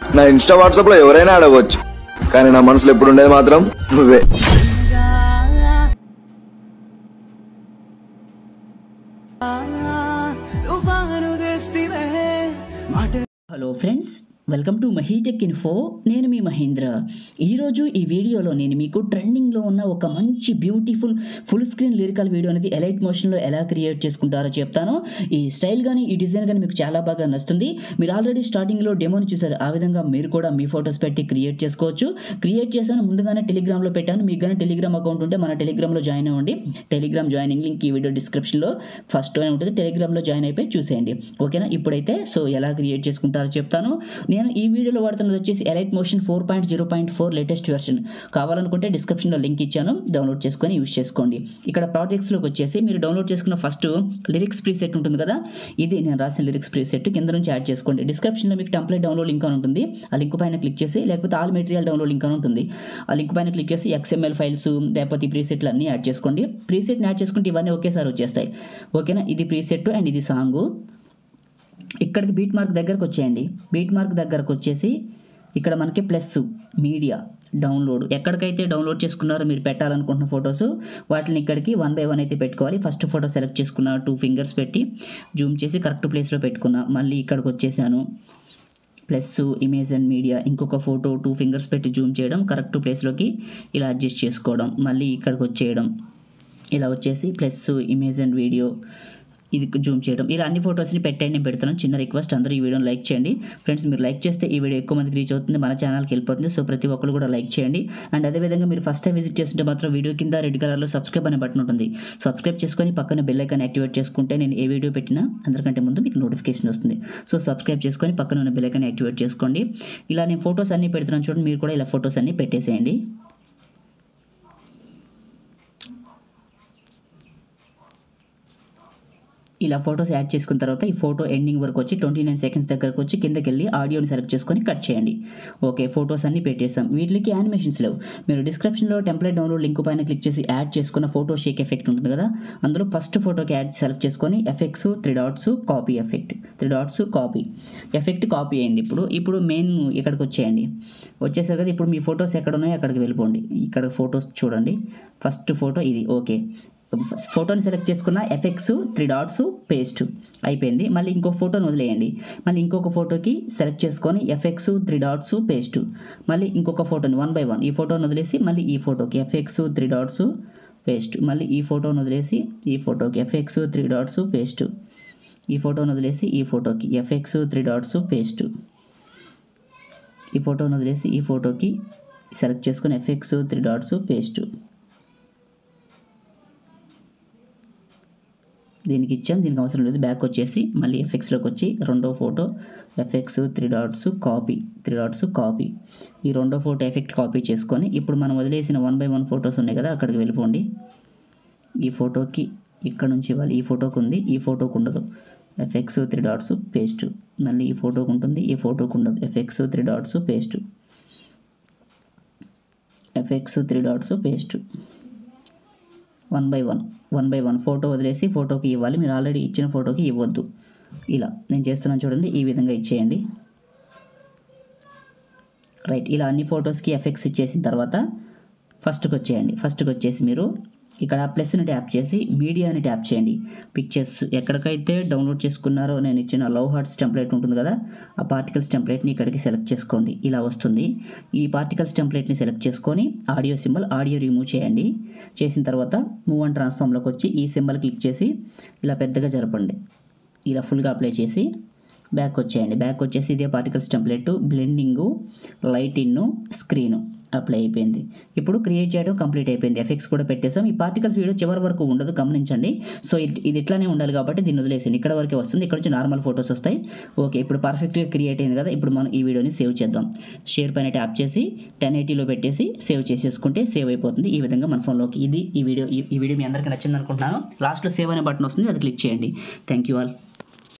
నా Insta WhatsApp లో ఎవరైనా అడగవచ్చు కానీ నా మనసులో ఎప్పుడు ఉండేది మాత్రం నువ్వే తుఫాను తెస్తి మాట hello friends welcome to Mahitech info నేను మీ మహేంద్ర ఈరోజు ఈ వీడియోలో నేను మీకు ట్రెండింగ్లో ఉన్న ఒక మంచి beautiful full screen lyrical video అనేది ఎలైట్ మోషన్లో ఎలా క్రియేట్ చేసుకుంటారో చెప్తాను ఈ స్టైల్ కానీ ఈ డిజైన్ కానీ మీకు చాలా బాగా నచ్చుతుంది మీరు ఆల్రెడీ స్టార్టింగ్లో డెమోని చూసారు ఆ విధంగా మీరు కూడా మీ ఫొటోస్ పెట్టి క్రియేట్ చేసుకోవచ్చు క్రియేట్ చేశాను ముందుగానే టెలిగ్రామ్లో పెట్టాను మీకు కానీ టెలిగ్రామ్ అకౌంట్ ఉంటే మన టెలిగ్రామ్లో జాయిన్ అవ్వండి టెలిగ్రామ్ జాయినింగ్ లింక్ ఈ వీడియో డిస్క్రిప్షన్లో ఫస్ట్లోనే ఉంటుంది టెలిగ్రామ్లో జాయిన్ అయిపోయి చూసేయండి ఓకేనా ఇప్పుడైతే సో ఎలా క్రియేట్ చేసుకుంటారో చెప్తాను నేను ఈ వీడియోలో వాడుతున్నది వచ్చేసి Alight Motion four point zero point four latest version కావాలనుకుంటే డిస్క్రిప్షన్లో లింక్ ఇచ్చాను డౌన్లోడ్ చేసుకొని యూస్ చేసుకోండి ఇక్కడ ప్రాజెక్ట్స్లోకి వచ్చేసి మీరు డౌన్లోడ్ చేసుకున్న ఫస్ట్ లిరిక్స్ ప్రీసెట్ ఉంటుంది కదా ఇది నేను రాసిన లిరిక్స్ ప్రీసెట్ కింద నుంచి యాడ్ చేసుకోండి డిస్క్రిప్షన్లో మీకు టెంప్లెట్ డౌన్లోడ్ లింక్ అని ఉంటుంది ఆ లింక్ పైన క్లిక్ చేసి లేకపోతే ఆల్ మెటీరియల్ డౌన్లోడ్ లింక్ అని ఉంటుంది ఆ లింక్ పైన క్లిక్ చేసి ఎక్స్ఎంఎల్ ఫైల్స్ లేకపోతే ఈ ప్రీసెట్లు అన్నీ యాడ్ చేసుకోండి ప్రీసెట్ని యాడ్ చేసుకుంటే ఇవన్నీ ఒకేసారి వచ్చేస్తాయి ఓకేనా ఇది ప్రీసెట్ అండ్ ఇది సాంగు ఇక్కడికి బీట్ మార్క్ దగ్గరకు వచ్చేయండి బీట్ మార్క్ దగ్గరకు వచ్చేసి ఇక్కడ మనకి ప్లస్ మీడియా డౌన్లోడ్ ఎక్కడికైతే డౌన్లోడ్ చేసుకున్నారో మీరు పెట్టాలనుకుంటున్న ఫొటోస్ వాటిని ఇక్కడికి వన్ బై వన్ అయితే పెట్టుకోవాలి ఫస్ట్ ఫోటో సెలెక్ట్ చేసుకున్న టూ ఫింగర్స్ పెట్టి జూమ్ చేసి కరెక్ట్ ప్లేస్లో పెట్టుకున్నా మళ్ళీ ఇక్కడికి వచ్చేసాను ప్లస్ ఇమేజ్ అండ్ మీడియా ఇంకొక ఫోటో టూ ఫింగర్స్ పెట్టి జూమ్ చేయడం కరెక్ట్ ప్లేస్లోకి ఇలా అడ్జస్ట్ చేసుకోవడం మళ్ళీ ఇక్కడికి వచ్చేయడం ఇలా వచ్చేసి ప్లస్ ఇమేజ్ అండ్ వీడియో ఇది జూమ్ చేయడం ఇలా అన్ని ఫొటోస్ని పెట్టండి నేను పెడుతున్నాను చిన్న రిక్వెస్ట్ అందరూ ఈ వీడియోని లైక్ చేయండి ఫ్రెండ్స్ మీరు లైక్ చేస్తే ఈ వీడియో ఎక్కువ మందికి రీచ్ అవుతుంది మన ఛానల్కి వెళ్ళిపోతుంది సో ప్రతి ఒక్కరు కూడా లైక్ చేయండి అండ్ అదేవిధంగా మీరు ఫస్ట్ టైం విజిట్ చేస్తుంటే మాత్రం వీడియో కింద రెడ్ కలర్లో సబ్స్క్రైబ్ అనే బటన్ ఉంటుంది సబ్స్క్రైబ్ చేసుకొని పక్కన బెల్ ఐకాన్ యాక్టివేట్ చేసుకుంటే నేను ఏ వీడియో పెట్టినా అందరికంటే ముందు మీకు నోటిఫికేషన్ వస్తుంది సో సబ్స్క్రైబ్ చేసుకొని పక్కన ఉన్న బెల్ ఐకాన్ యాక్టివేట్ చేసుకోండి ఇలా నేను ఫొటోస్ అన్ని పెడుతున్నాను చూడండి మీరు కూడా ఇలా ఫొటోస్ అన్ని పెట్టేసేయండి ఇలా ఫొటోస్ యాడ్ చేసుకున్న తర్వాత ఈ ఫోటో ఎండింగ్ వరకు వచ్చి ట్వంటీ నైన్ సెకండ్స్ దగ్గరకు వచ్చి కిందకి వెళ్ళి ఆడియోని సెలెక్ట్ చేసుకొని కట్ చేయండి ఓకే ఫొటోస్ అన్ని పెట్టేసాం వీటికి యానిమేషన్స్ లేవు మీరు డిస్క్రిప్షన్లో టెంప్లెట్ డౌన్లోడ్ లింక్ పైన క్లిక్ చేసి యాడ్ చేసుకున్న ఫోటో షేక్ ఎఫెక్ట్ ఉంటుంది కదా అందులో ఫస్ట్ ఫోటోకి యాడ్ సెలెక్ట్ చేసుకొని effects three dots copy effect three dots copy effect copy అయింది ఇప్పుడు ఇప్పుడు మెయిన్ ఇక్కడికి వచ్చేయండి వచ్చేసారు కదా ఇప్పుడు మీ ఫొటోస్ ఎక్కడ ఉన్నాయో అక్కడికి వెళ్ళిపోండి ఇక్కడ ఫొటోస్ చూడండి ఫస్ట్ ఫోటో ఇది ఓకే ఫోటోని సెలెక్ట్ చేసుకున్న ఎఫెక్ట్స్ త్రీ డాట్స్ పేస్ట్ అయిపోయింది మళ్ళీ ఇంకో ఫోటోని వదిలేయండి మళ్ళీ ఇంకొక ఫోటోకి సెలెక్ట్ చేసుకొని ఎఫెక్ట్స్ త్రీ డాట్స్ పేస్ట్ మళ్ళీ ఇంకొక ఫోటోని వన్ బై వన్ ఈ ఫోటోని వదిలేసి మళ్ళీ ఈ ఫోటోకి ఎఫెక్ట్స్ త్రీ డాట్స్ పేస్ట్ మళ్ళీ ఈ ఫోటోని వదిలేసి ఈ ఫోటోకి ఎఫెక్ట్స్ త్రీ డాట్స్ పేస్ట్ ఈ ఫోటోని వదిలేసి ఈ ఫోటోకి ఎఫెక్ట్స్ త్రీ డాట్స్ పేస్ట్ ఈ ఫోటోని వదిలేసి ఈ ఫోటోకి సెలెక్ట్ చేసుకొని ఎఫెక్ట్స్ త్రీ డాట్స్ పేస్ట్ దీనికి ఇచ్చాం దీనికి అవసరం లేదు బ్యాక్ వచ్చేసి మళ్ళీ ఎఫెక్ట్స్లోకి వచ్చి రెండో photo effects three dots copy three dots copy ఈ రెండో ఫోటో ఎఫెక్ట్ కాపీ చేసుకొని ఇప్పుడు మనం వదిలేసిన వన్ బై వన్ ఫొటోస్ ఉన్నాయి కదా అక్కడికి వెళ్ళిపోండి ఈ ఫోటోకి ఇక్కడ నుంచి ఇవ్వాలి ఈ ఫోటోకి ఉంది ఈ ఫోటోకి ఉండదు ఎఫెక్ట్స్ త్రీ డాట్స్ పేస్ట్ మళ్ళీ ఈ ఫోటోకి ఉంటుంది ఈ ఫోటోకి ఉండదు effects three dots paste effects three dots paste one by one one by one photo వదిలేసి ఫోటోకి ఇవ్వాలి మీరు ఆల్రెడీ ఇచ్చిన ఫోటోకి ఇవ్వద్దు ఇలా నేను చేస్తున్నాను చూడండి ఈ విధంగా ఇచ్చేయండి రైట్ ఇలా అన్ని ఫొటోస్కి ఎఫెక్ట్స్ ఇచ్చేసిన తర్వాత ఫస్ట్కి వచ్చేయండి ఫస్ట్కి వచ్చేసి మీరు ఇక్కడ ప్లస్ని ట్యాప్ చేసి మీడియాని ట్యాప్ చేయండి పిక్చర్స్ ఎక్కడికైతే డౌన్లోడ్ చేసుకున్నారో నేను ఇచ్చిన లవ్ హార్ట్స్ టెంప్లెట్ ఉంటుంది కదా ఆ పార్టికల్స్ టెంప్లెట్ని ఇక్కడికి సెలెక్ట్ చేసుకోండి ఇలా వస్తుంది ఈ పార్టికల్స్ టెంప్లెట్ని సెలెక్ట్ చేసుకొని ఆడియో సింబల్ ఆడియో రిమూవ్ చేయండి చేసిన తర్వాత మూవ్ అండ్ ట్రాన్స్ఫామ్లోకి వచ్చి ఈ సింబల్ క్లిక్ చేసి ఇలా పెద్దగా జరపండి ఇలా ఫుల్గా అప్లై చేసి బ్యాక్ వచ్చేయండి బ్యాక్ వచ్చేసి ఇదే particles template blending lighten screen apply అయిపోయింది ఇప్పుడు క్రియేట్ చేయడం కంప్లీట్ అయిపోయింది ఎఫెక్ట్స్ కూడా పెట్టేసాం ఈ పార్టికల్స్ వీడియో చివరి వరకు ఉండదు గమనించండి సో ఇది ఇది ఇట్లానే ఉండాలి కాబట్టి దీన్ని వదిలేసింది ఇక్కడ వరకే వస్తుంది ఇక్కడ నుంచి నార్మల్ ఫొటోస్ వస్తాయి ఓకే ఇప్పుడు పర్ఫెక్ట్గా క్రియేట్ అయింది కదా ఇప్పుడు మనం ఈ వీడియోని సేవ్ చేద్దాం షేర్ పైన ట్యాప్ చేసి టెన్ ఎయిటీలో పెట్టేసి సేవ్ చేసేసుకుంటే సేవ్ అయిపోతుంది ఈ విధంగా మన ఫోన్లోకి ఇది ఈ వీడియో ఈ వీడియో మీ అందరికీ నచ్చింది అనుకుంటున్నాను లాస్ట్లో సేవ్ అనే బటన్ వస్తుంది అది క్లిక్ చేయండి థ్యాంక్ యూ ఆల్